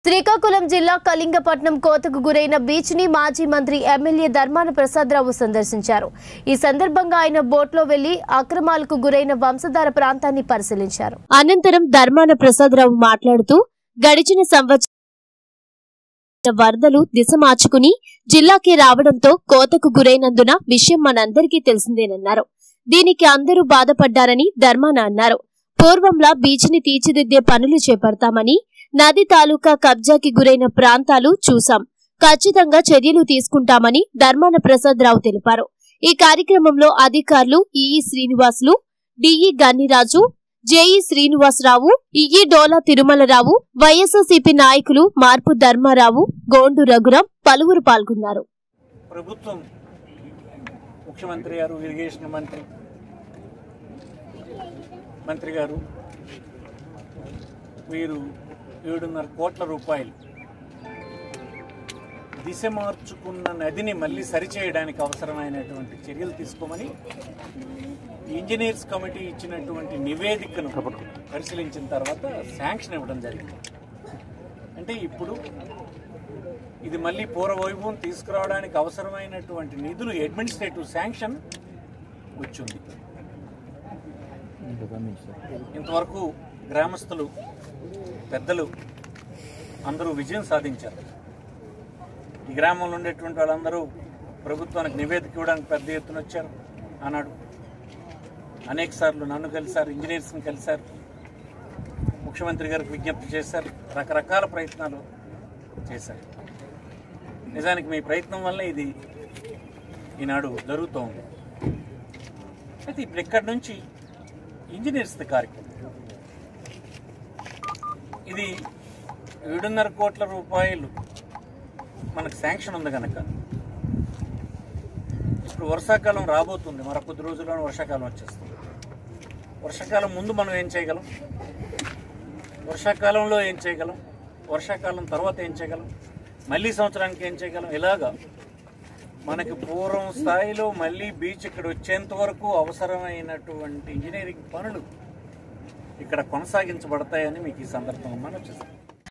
శ్రీకాకుళం జిల్లా కళింగపట్నం కోతకు గురైన బీచ్ ని మాజీ మంత్రి ఎమ్మెల్యే ధర్మాన ప్రసాదరావు సందర్శించారు ఈ సందర్భంగా ఆయన బోట్లో వెళ్లి అక్రమాలకు గురైన వంశధార ప్రాంతాన్ని పరిశీలించారు అనంతరం ధర్మాన ప్రసాదరావు మాట్లాడుతూ గడిచిన సంవత్సరం వరదలు దిశ మార్చుకుని జిల్లాకి రావడంతో కోతకు గురైనందున విషయం మనందరికీ తెలిసిందేనన్నారు దీనికి అందరూ బాధపడ్డారని ధర్మాన అన్నారు పూర్వంలా బీచ్ని తీర్చిదిద్దే పనులు చేపడతామని నది తాలూకా కబ్జాకి గురైన ప్రాంతాలు చూసాం ఖచ్చితంగా చర్యలు తీసుకుంటామని ధర్మాన ప్రసాదరావు తెలిపారు ఈ కార్యక్రమంలో అధికారులు EE Srinivasulu DE Ganniraju JE Srinivasarao EE Dola Tirumalarao YSRCP నాయకులు మార్పు ధర్మారావు గోండు రఘురాం పలువురు పాల్గొన్నారు ప్రభుత్వం ముఖ్యమంత్రి గారు ఇరిగేషన్ మంత్రి మంత్రి గారు వీరు ఏడున్నర కోట్ల రూపాయలు దిశ మార్చుకున్న నదిని మళ్ళీ సరిచేయడానికి అవసరమైనటువంటి చర్యలు తీసుకోమని ఇంజనీర్స్ కమిటీ ఇచ్చినటువంటి నివేదికను పరిశీలించిన తర్వాత శాంక్షన్ ఇవ్వడం జరిగింది అంటే ఇప్పుడు ఇది మళ్ళీ పూర్వవైభవం తీసుకురావడానికి అవసరమైనటువంటి నిధులు అడ్మినిస్ట్రేటివ్ శాంక్షన్ వచ్చింది ఇంతవరకు గ్రామస్తులు పెద్దలు అందరూ విజయం సాధించారు ఈ గ్రామంలో ఉండేటువంటి వాళ్ళందరూ ప్రభుత్వానికి నివేదిక ఇవ్వడానికి పెద్ద ఎత్తున వచ్చారు ఆనాడు అనేక సార్లు నన్ను కలిశారు ఇంజనీర్స్ని కలిశారు ముఖ్యమంత్రి గారికి విజ్ఞప్తి చేశారు రకరకాల ప్రయత్నాలు చేశారు నిజానికి మీ ప్రయత్నం వల్ల ఇది ఈనాడు జరుగుతూ ఉంది అయితే ఇప్పుడు ఇక్కడి నుంచి ఇంజనీర్స్ కార్యక్రమం ఇది ఏడున్నర కోట్ల రూపాయలు మనకు శాంక్షన్ ఉంది కనుక ఇప్పుడు వర్షాకాలం రాబోతుంది మరో కొద్ది రోజుల్లోనే వర్షాకాలం వచ్చేస్తుంది వర్షాకాలం ముందు మనం ఏం చేయగలం వర్షాకాలంలో ఏం చేయగలం వర్షాకాలం తర్వాత ఏం చేయగలం మళ్ళీ సంవత్సరానికి ఏం చేయగలం ఇలాగా మనకి పూర్వం స్థాయిలో మళ్ళీ బీచ్ ఇక్కడ వచ్చేంత వరకు అవసరమైనటువంటి ఇంజనీరింగ్ పనులు ఇక్కడ కొనసాగించబడతాయని మీకు ఈ సందర్భంగా మనం చేస్తాం